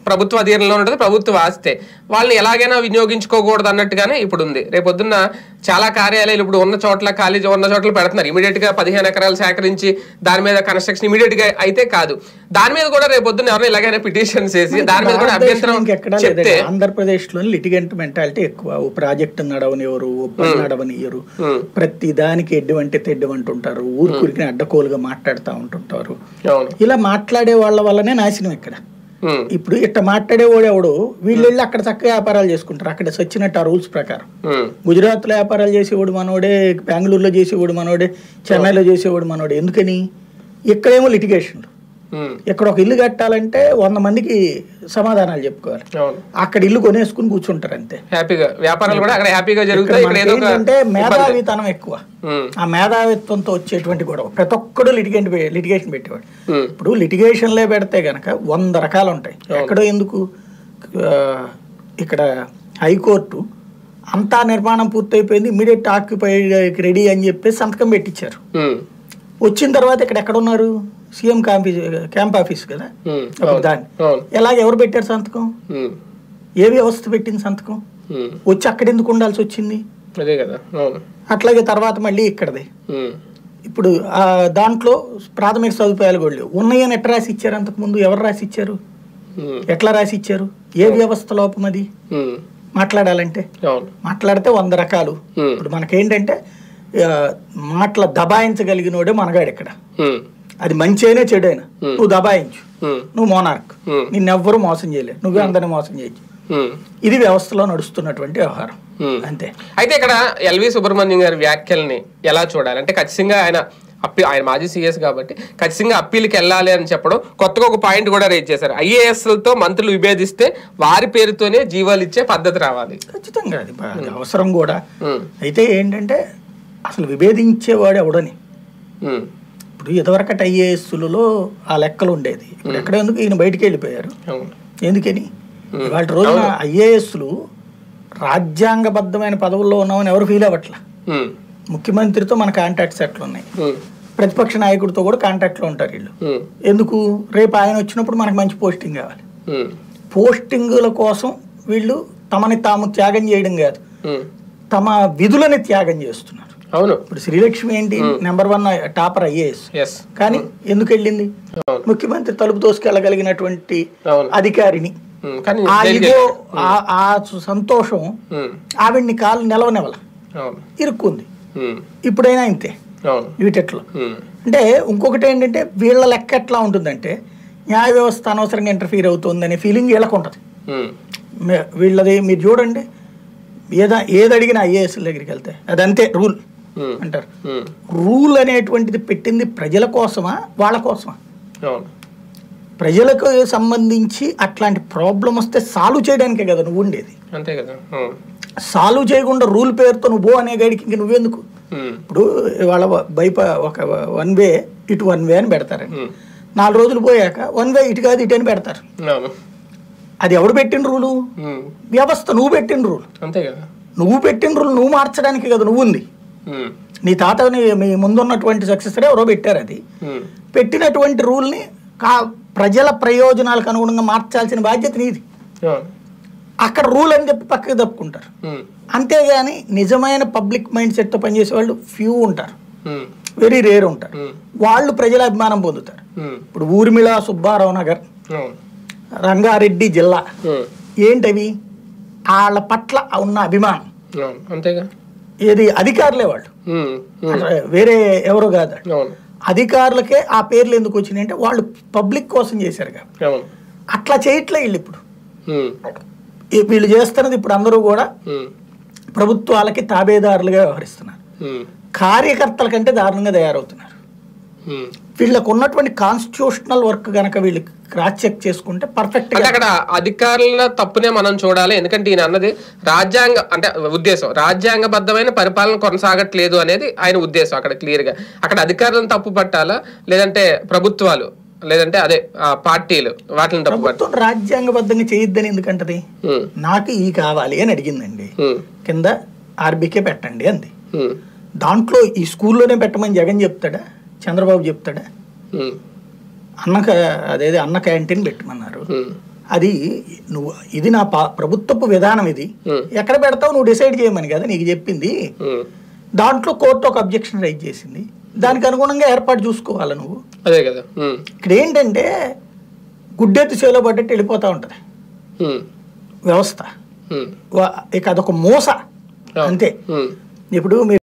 ప్రభుత్వ అధీనంలో ఉంటుంది ప్రభుత్వ ఆస్తే వాళ్ళని ఎలాగైనా వినియోగించుకోకూడదు అన్నట్టుగానే ఇప్పుడు ఉంది రేపొద్దున్న చాలా కార్యాలయాలు ఇప్పుడు ఉన్న చోట్ల ఖాళీ ఉన్న చోట్ల పెడుతున్నారు ఇమీడియట్ గా పదిహేను ఎకరాలు సేకరించి దాని మీద కన్స్ట్రక్షన్ ఇమీడియట్ గా అయితే కాదు దాని మీద కూడా రేపొద్దున్న ఎవరైనా ఇలాగైనా పిటిషన్స్ చేసి దాని మీద కూడా అభ్యంతరం ఇంకెక్కడా చెప్తే లేదండి ఆంధ్రప్రదేశ్ లో లిటిగెంట్ మెంటాలిటీ ఎక్కువ ఓ ప్రాజెక్ట్ నడవనివ్వరు ఓ పని నడవనియ్యరు ప్రతి దానికి ఎడ్డవంటే తెడ్డవంటుంటారు ఊరికూరికి అడ్డకోలుగా మాట్లాడుతూ ఉంటుంటారు అవును ఇలా మాట్లాడే వాళ్ళ వల్లనే నాశనం ఇక్కడ ఉమ్, ఇప్పుడు ఇట్ట మాట్లాడేవాడు ఎవడు వీళ్ళు వెళ్ళి అక్కడ చక్కగా వ్యాపారాలు చేసుకుంటారు అక్కడ సచ్చినట్టు ఆ రూల్స్ ప్రకారం ఉమ్, గుజరాత్లో వ్యాపారాలు చేసేవాడు మనోడే బెంగళూరులో చేసేవాడు మనోడే చెన్నైలో చేసేవాడు మనోడే ఎందుకని ఇక్కడేమో లిటిగేషన్లు ఉమ్, ఇక్కడ ఒక ఇల్లు కట్టాలంటే వంద మందికి సమాధానాలు చెప్పుకోవాలి అవును అక్కడ ఇల్లు కొనేసుకుని కూర్చుంటారు అంతే హ్యాపీగా వ్యాపారాలు కూడా అక్కడ హ్యాపీగా ఇక్కడ జరుగుతాయి ఇక్కడ ఏదో ఒక ఏంటంటే మేధావితనం ఎక్కువ ఉమ్, ఆ మేధావిత్వంతో వచ్చేటువంటి గొడవ ప్రతి ఒక్కడు లిటిగేషన్ లిటిగేషన్ పెట్టేవాడు ఉమ్, ఇప్పుడు లిటిగేషన్లే పెడితే గనక వంద రకాలు ఉంటాయి ఎక్కడో ఎందుకు ఆ, ఇక్కడ హైకోర్టు అంతా నిర్మాణం పూర్తయిపోయింది ఇమీడియట్ ఆక్యుపైడ్ రెడీ అని చెప్పేసి సంతకం పెట్టించారు ఉమ్, వచ్చిన తర్వాత ఇక్కడ ఎక్కడ ఉన్నారు సీఎం క్యాంప్ క్యాంప్ ఆఫీస్ కదా ఉమ్, అప్పుడు అవును దాన్ని అవును ఎలాగ ఎవరు పెట్టారు సంతకం ఉమ్, ఏ వ్యవస్థ పెట్టింది సంతకం ఉమ్, వచ్చి అక్కడ ఎందుకు ఉండాల్సి వచ్చింది అదే కదా అవును అట్లాగే తర్వాత మళ్ళీ ఇక్కడదే ఉమ్, ఇప్పుడు ఆ దాంట్లో ప్రాథమిక సదుపాయాలు కూడా లేవు ఉన్నాయని ఎట్లా రాసి ఇచ్చారు అంతకుముందు ఎవరు రాసి ఇచ్చారు ఉమ్, ఎట్లా రాసి ఇచ్చారు ఏ వ్యవస్థ లోపం అది ఉమ్, మాట్లాడాలంటే అవును మాట్లాడితే వంద రకాలు ఉమ్, ఇప్పుడు మనకేంటంటే ఆ, మాటల దబాయించగలిగినోడే మనగాడు ఇక్కడ ఉమ్, అది మంచి అయినా చెడైనా నువ్వు దబాయించు ఉమ్, నువ్వు మోనార్క్ ఉమ్, నిన్నెవ్వరూ మోసం చేయలేదు నువ్వే అందరిని మోసం చేయొచ్చు ఉమ్, ఇది వ్యవస్థలో నడుస్తున్నటువంటి వ్యవహారం ఉమ్. అంతే అయితే ఇక్కడ ఎల్వి సుబ్రహ్మణ్యం గారి వ్యాఖ్యల్ని ఎలా చూడాలి అంటే ఖచ్చితంగా ఆయన అప్పీ ఆయన మాజీ సీఎస్ కాబట్టి ఖచ్చితంగా అప్పీల్కి వెళ్ళాలి అని చెప్పడం కొత్తగా ఒక పాయింట్ కూడా రేజ్ చేశారు ఐఏఎస్లతో మంత్రులు విభేదిస్తే వారి పేరుతోనే జీవాలు ఇచ్చే పద్ధతి రావాలి ఖచ్చితంగా అది బా- అది అవసరం కూడా ఉమ్, అయితే ఏంటంటే అసలు విభేదించేవాడు ఎవడని ఉమ్, ఇప్పుడు ఇదివరకటి ఐఏఎస్లలో ఆ లెక్కలు ఉండేది ఇప్పుడు ఎక్కడ ఎందుకు ఈయన బయటికి వెళ్ళిపోయారు అవును ఎందుకని ఇవాళ రోజున ఐఏఎస్లు రాజ్యాంగబద్ధమైన పదవుల్లో ఉన్నామని ఎవరు ఫీల్ అవ్వట్ల ఉమ్, ముఖ్యమంత్రితో మన కాంటాక్ట్స్ ఎట్లా ఉన్నాయి ఉమ్, ప్రతిపక్ష నాయకుడితో కూడా కాంటాక్ట్లో ఉంటారు వీళ్ళు ఉమ్, ఎందుకు రేపు ఆయన వచ్చినప్పుడు మనకు మంచి పోస్టింగ్ కావాలి ఉమ్, పోస్టింగుల కోసం వీళ్ళు తమని తాము త్యాగం చేయడం కాదు ఉమ్. తమ విధులని త్యాగం చేస్తున్నారు అవును ఇప్పుడు శ్రీలక్ష్మి ఏంటి number one topper IAS yes కానీ ఎందుకు వెళ్ళింది అవును ముఖ్యమంత్రి తలుపు తోసుకెళ్ళగలిగినటువంటి అవును అధికారిని ఉమ్, కానీ ఆ జైలుకి ఇగో ఆ- ఆ సంతోషం ఉమ్, ఆవిడ్ని కాలు నిలవనివ్వల అవును ఇరుక్కుంది ఉమ్, ఇప్పుడైనా ఇంతే అవును వీటెట్లో ఉమ్, అంటే ఇంకొకటి ఏంటంటే వీళ్ళ లెక్క ఎట్లా ఉంటుందంటే న్యాయ వ్యవస్థ అనవసరంగా ఇంటర్ఫీర్ అవుతుందనే ఫీలింగ్ వీళ్ళకు ఉంటుంది ఉమ్, మే- వీళ్ళది మీరు చూడండి ఏదా ఏది అడిగినా ఐఏఎస్ దగ్గరికి వెళ్తే అదంతే రూల్ ఉమ్, అంటారు ఉమ్, రూల్ అనేటువంటిది పెట్టింది ప్రజల కోసమా వాళ్ళ కోసమా అవును ప్రజలకు సంబంధించి అట్లాంటి ప్రాబ్లం వస్తే సాల్వ్ చేయడానికే కదా నువ్వు ఉండేది అంతే కదా అవును సాల్వ్ చేయకుండా రూల్ పేరుతో నువ్వు పో అనే గడికి ఇంక నువ్వెందుకు ఉమ్, ఇప్పుడు వాళ్ళ బైప ఒక వన్ వే ఇటు వన్ వే అని పెడతారండి ఉమ్, నాలుగు రోజులు పోయాక వన్ వే ఇటు కాదు ఇటు అని పెడతారు అవును అది ఎవడు పెట్టిన రూలు ఉమ్, వ్యవస్థ నువ్వు పెట్టిన రూల్ అంతే కదా నువ్వు పెట్టిన రూల్ నువ్వు మార్చడానికి కదా నువ్వు ఉంది ఉమ్, నీ తాతని మీ ముందున్నటువంటి సక్సెసరే ఎవరో పెట్టారు అది ఉమ్, పెట్టినటువంటి రూల్ని కా ప్రజల ప్రయోజనాలకు అనుగుణంగా మార్చాల్సిన బాధ్యత నీది అవును అక్కడ రూల్ అని చెప్పి పక్కకి తప్పుకుంటారు ఉమ్, అంతేగాని నిజమైన పబ్లిక్ మైండ్ సెట్తో పనిచేసే వాళ్ళు ఫ్యూ ఉంటారు ఉమ్, వెరీ రేర్ ఉంటారు ఉమ్, వాళ్ళు ప్రజల అభిమానం పొందుతారు ఉమ్, ఇప్పుడు ఊర్మిళ సుబ్బారావు నగర్ అవును రంగారెడ్డి జిల్లా ఉమ్, ఏంటవి వాళ్ళ పట్ల ఉన్న అభిమానం అవును అంతేగా ఏది అధికారులే వాళ్ళు ఉమ్, ఉమ్, అసలు వేరే ఎవరు కాదు అవును అధికారులకే ఆ పేర్లు ఎందుకు వచ్చినాయి అంటే వాళ్ళు పబ్లిక్ కోసం చేశారు కాబట్టి అవును అట్లా చేయట్లే వీళ్ళు ఇప్పుడు ఉమ్, ఈ- వీళ్ళు చేస్తున్నది ఇప్పుడు అందరూ కూడా ఉమ్, ప్రభుత్వాలకి తాబేదారులుగా వ్యవహరిస్తున్నారు ఉమ్, కార్యకర్తల కంటే దారుణంగా తయారవుతున్నారు ఉమ్. వీళ్ళకు ఉన్నటువంటి కాన్స్టిట్యూషనల్ వర్క్ గనక వీళ్ళు క్రాస్ చెక్ చేసుకుంటే పర్ఫెక్ట్ అంటే అక్కడ అధికారుల తప్పునే మనం చూడాలి ఎందుకంటే ఈయన అన్నది రాజ్యాంగ అంటే ఉద్దేశం రాజ్యాంగబద్ధమైన పరిపాలన కొనసాగట్లేదు అనేది ఆయన ఉద్దేశం అక్కడ క్లియర్ గా అక్కడ అధికారులను తప్పు పట్టాలా లేదంటే ప్రభుత్వాలు లేదంటే అదే ఆ, పార్టీలు వాటిని తప్పు పట్టాలి ప్రభుత్వం రాజ్యాంగబద్ధంగా చేయొద్దని ఎందుకంటది నాకు ఈ కావాలి అని అడిగిందండి కింద ఆర్బీకే పెట్టండి అంది దాంట్లో ఈ స్కూల్లోనే పెట్టమని జగన్ చెప్తాడా చంద్రబాబు చెప్తాడా అన్న క- అదేది అన్న క్యాంటీన్ పెట్టమన్నారు అది నువ్వు ఇది నా పా- ప్రభుత్వపు విధానం ఇది Hmm. ఎక్కడ పెడతావు నువ్వు డిసైడ్ చేయమని కదా నీకు చెప్పింది ఉమ్. దాంట్లో కోర్టు ఒక అబ్జెక్షన్ రైజ్ చేసింది దానికి అనుగుణంగా ఏర్పాటు చూసుకోవాలి నువ్వు అదే కదా ఉమ్. ఇక్కడ ఏంటంటే గుడ్డెత్తి చేలో పడ్డట్టు వెళ్ళిపోతూ ఉంటుంది ఉమ్. వ్యవస్థ ఉమ్. వా- ఇక అదొక మోస అవును. అంతే ఉమ్. ఇప్పుడు మీరు